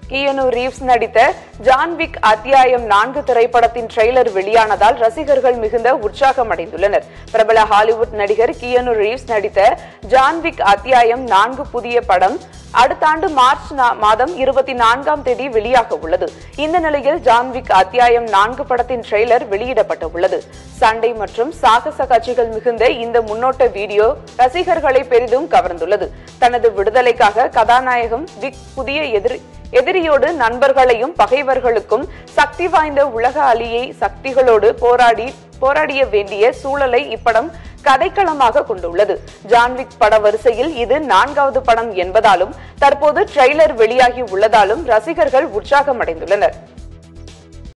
கியனு ரீவ்ஸ் நடித்த ஜான்விக் அத்தியாயம் நான்கு திரைப்படத்தின் ட்ரெய்லர் வெளியானதால் ரசிகர்கள் மிகுந்த உற்சாகம் அடைந்துள்ளனர் பிரபல ஹாலிவுட் நடிகர் கியனு ரீவ்ஸ் நடித்த ஜான்விக் அத்தியாயம் நான்கு புதிய படம் அடுத்த ஆண்டு மார்ச் நா- மாதம் இருபத்தி நான்காம் தேதி வெளியாக உள்ளது இந்த நிலையில் ஜான்விக் அத்தியாயம் நான்கு படத்தின் ட்ரெய்லர் வெளியிடப்பட உள்ளது சண்டை மற்றும் சாகச காட்சிகள் மிகுந்த இந்த முன்னோட்ட வீடியோ ரசிகர்களை பெரிதும் கவர்ந்துள்ளது தனது விடுதலைக்காக கதாநாயகம் விக் புதிய எதிரி எதிரியோடு நண்பர்களையும் பகைவர்களுக்கும் சக்தி வாய்ந்த உலக அலியை சக்திகளோடு போராடி போராடிய வேண்டிய சூழலை இப்படம் கதைக்களமாக கொண்டுள்ளது ஜான்விக் பட வரிசையில் இது நான்காவது படம் என்பதாலும் தற்போது ட்ரெய்லர் வெளியாகி உள்ளதாலும் ரசிகர்கள் உற்சாகம் அடைந்துள்ளனர்